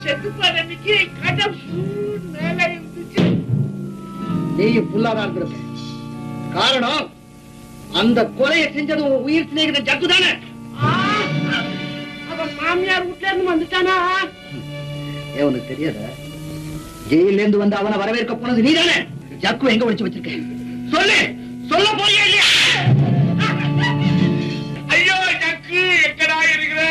செத்து போனதுக்கு கடை full மேல இருந்துச்சு நீயும் புல்லாதான் இருந்திருக்க காரணம் அந்த கொலையை செஞ்சது உன் உயிர் சிநேகித ஜக்கு தானே ஆ, அவன் மாமியார் வீட்ல இருந்து வந்துட்டானா ஏன் உனக்கு தெரியாத ஜெயில இருந்து வந்து அவனை வரவேற்க போனது நீதானே ஜக்கு எங்க ஒளிச்சு வச்சிருக்க சொல்லு சொல்ல போறியா இல்லையா ஐயோ ஜக்கு எக்கடா இருக்கிற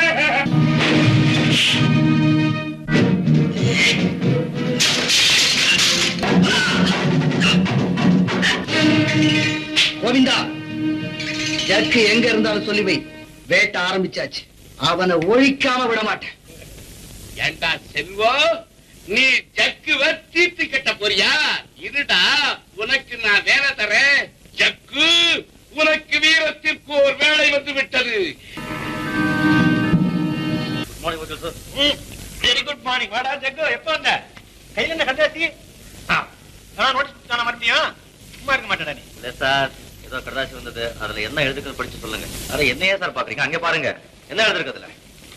கோவிந்தா ஜக்கு எங்க இருந்தாலும் சொல்லி வை வேட்ட ஆரம்பிச்சாச்சு அவனை ஒழிக்காம விட மாட்டேன் ஏண்டா செல்வம் நீ ஜக்குவ தீர்த்து கட்ட போறியா இருடா உனக்கு நான் வேலை தரேன் ஜக்கு உனக்கு வீரத்திற்கு ஒரு வேலை வந்து விட்டது வெரி குட் மார்னிங் வாடா ஜக்கு எப்ப வந்த கையில என்ன கண்டாசி நான் நோட்டீஸ் தான மறுபடியும் சும்மா இருக்க மாட்டேடா நீ இல்ல சார் ஏதோ கடைசி வந்தது அதுல என்ன எழுதுக்கள் படிச்சு சொல்லுங்க அட என்னையே சார் பாக்குறீங்க அங்க பாருங்க என்ன எழுதிருக்கு அதுல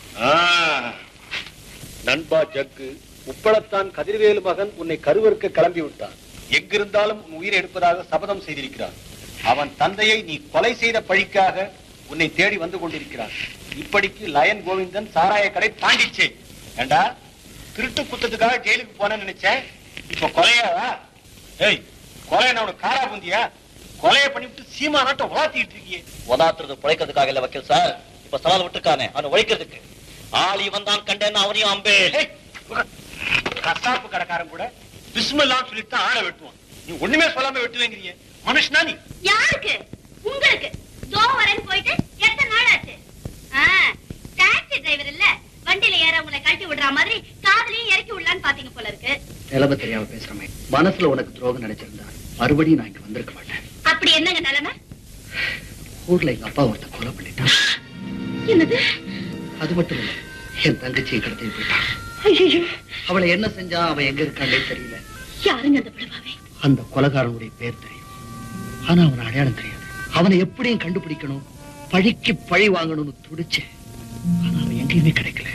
நண்பா ஜக்கு உப்பளத்தான் கதிர்வேலு மகன் உன்னை கருவறுக்க கிளம்பி விட்டான் எங்கிருந்தாலும் உன் உயிரை எடுப்பதாக சபதம் செய்திருக்கிறான் அவன் தந்தையை நீ கொலை செய்த பழிக்காக உன்னை தேடி வந்து கொண்டிருக்கிறான் இப்படிக்கு லயன் கோவிந்தன் சாராய கடை தாண்டிச்சே ஏண்டா திருட்டு குத்தத்துக்காக ஜெயிலுக்கு போனேன்னு நினைச்சேன் இப்ப கொலையாவா ஏய் கொலை என்ன உனக்கு காரா புந்தியா கொலையை பண்ணிவிட்டு சீமா நாட்டை உலாத்திட்டு இருக்கியே உதாத்துறது பிழைக்கிறதுக்காக இல்ல வக்கீல் சார் இப்ப சவால் விட்டுருக்கானே அவனை ஒழிக்கிறதுக்கு ஆளி வந்தான் கண்டேன்னு அவனையும் அம்பே ஏய், உக்க- கசாப்பு கடைக்காரன் கூட பிஸ்மெல்லாம் சொல்லிட்டு தான் ஆளை வெட்டுவான் நீ ஒண்ணுமே சொல்லாம வெட்டுவேங்கிறியே மனுஷனா நீ யாருக்கு உங்களுக்கு தோ வரேன்னு போயிட்டு எத்தனை நாள் ஆச்சு ஆ, டாக்ஸி டிரைவர் இல்ல வண்டியில ஏற உங்களை கழட்டி விடுற மாதிரி காதலையும் இறக்கி விடலான்னு பாத்தீங்க போல இருக்கு நிலைமை தெரியாம பேசுறமே மனசுல உனக்கு துரோகம் நினைச்சிருந்தா மறுபடியும் நான் இங்க வந்திருக்க மாட்டேன் அப்படி என்னங்க நிலைமை ஊர்ல எங்க அப்பா ஒருத்த கொலை பண்ணிட்டான் என்னது அது மட்டும் இல்ல என் தங்கச்சியை கடத்தி போயிட்டான் ஐயோ அவளை என்ன செஞ்சா அவன் எங்க இருக்கானே தெரியல யாருங்க அந்த விடுவாவே அந்த கொலகாரனுடைய பேர் தெரியும் ஆனா அவன் அடையாளம் தெரியாது அவனை எப்படியும் கண்டுபிடிக்கணும் பழிக்கு பழி வாங்கணும்னு துடிச்சேன் ஆனா அவன் எங்கேயுமே கிடைக்கல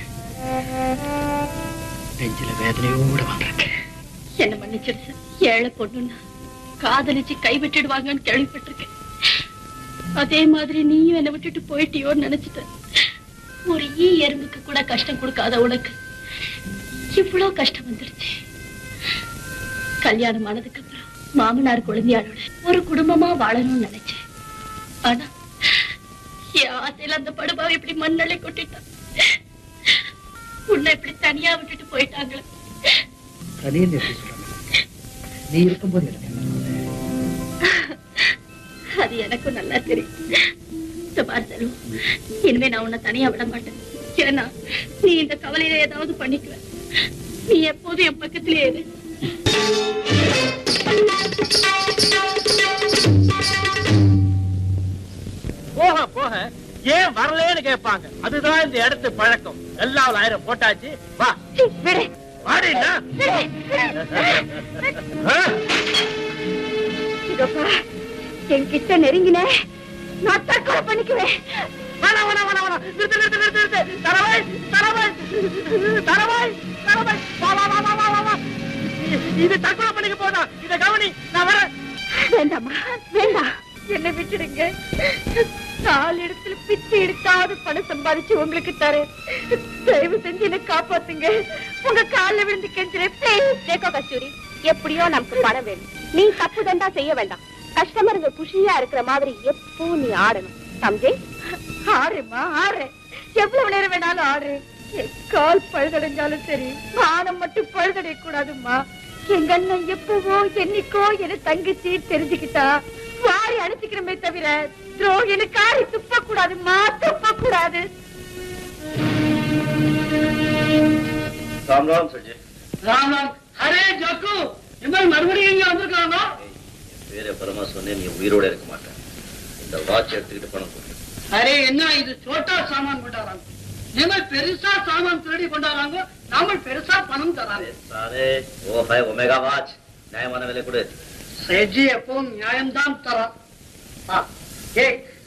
நெஞ்சில வேதனையோட வந்திருக்கேன் என்ன மன்னிச்சிருச்சு ஏழை பொண்ணுன்னா காதலிச்சு கைவிட்டுடுவாங்கன்னு கேள்விப்பட்டிருக்கேன் அதே மாதிரி நீயும் என்னை விட்டுட்டு போயிட்டியோன்னு நினைச்சிட்டேன் ஒரு ஈ எறும்புக்கு கூட கஷ்டம் கொடுக்காத உனக்கு இவ்வளவு கஷ்டம் வந்துருச்சு கல்யாணம் ஆனதுக்கு அப்புறம் மாமனார் குழந்தையாளோட ஒரு குடும்பமா வாழணும்னு நினைச்சேன் ஆனா என் ஆசையில அந்த படுபாவை இப்படி மண்ணலை கொட்டிட்டான் உன்னை இப்படி தனியா விட்டுட்டு போயிட்டாங்களே தனியில் எப்படி சொல்றாங்க நீ இருக்கும்போது எனக்கு என்ன கவலை? அது எனக்கும் நல்லா தெரியும் இந்த பாரு செல்வம், இனிமே நான் உன்னை தனியா விட மாட்டேன் ஏன்னா நீ இந்த கவலையில ஏதாவது பண்ணிக்குவ நீ எப்போதும் என் பக்கத்திலே இரு போக போக ஏன் வரலன்னு கேட்பாங்க அதுதான் இந்த இடத்து பழக்கம் எல்லாம் ஆயிரம் போட்டாச்சு வா விடு வாடினா இதப்பா என்கிட்ட நெருங்கின நான் தற்கொலை பண்ணிக்குவேன் வேணா வேணா வேணா வேணா நிறுத்து நிறுத்து நிறுத்து நிறுத்து தரவாய் தரவாய் தரவாய் தரவாய் வா வா வா வா வா வா வா இ- இது தற்கொலை பண்ணிக்க போதா இத கவனி நான் வரேன் வேண்டாமா வேண்டாம் என்ன விட்டுடுங்க நாலு இடத்துல பிச்சை எடுத்தாவது பணம் சம்பாதிச்சு உங்களுக்கு தரேன் தயவு செஞ்சு என்ன காப்பாத்துங்க உங்க கால்ல விழுந்து கெஞ்சுறேன் ப்ளீஸ் தேக்கோ கஸ்தூரி எப்படியோ நமக்கு பணம் வேணும் நீ தப்பு தண்டா செய்ய வேண்டாம் கஸ்டமருங்க குஷியா இருக்கிற மாதிரி எப்போ நீ ஆடணும் சம்ஜே ஆடுமா ஆடு எவ்வளவு நேரம் வேணாலும் ஆடு என் கால் பழுதடைஞ்சாலும் சரி மானம் மட்டும் பழுதடைய கூடாதும்மா எங்க அண்ணன் எப்பவோ என்னைக்கோ என தங்கச்சி தெரிஞ்சுக்கிட்டா வாரி அனுப்பிக்கிறமே தவிர துரோகின்னு காரி துப்ப கூடாதும்மா துப்ப கூடாது ராம் ராம் சஜி ராம் ராம் அரே ஜக்கு இந்த மறுபடியும் இங்க வந்திருக்காங்க வேற பரமா சொன்னேன் நீ உயிரோட இருக்க மாட்டேன் இந்த வாட்ச் எடுத்துக்கிட்டு பணம் கொடு அரே என்ன இது சோட்டா சாமான் கொண்டாடுறாங்க நம்ம பெருசா சாமான் திருடி கொண்டாடுறாங்க நாம பெருசா பணம் தராங்க சாரே ஓ ஹை ஒமேகா வாட்ச் நியாயமான விலை கொடு செஜி எப்பவும் நியாயம்தான் தரான் ஆ, ஏய்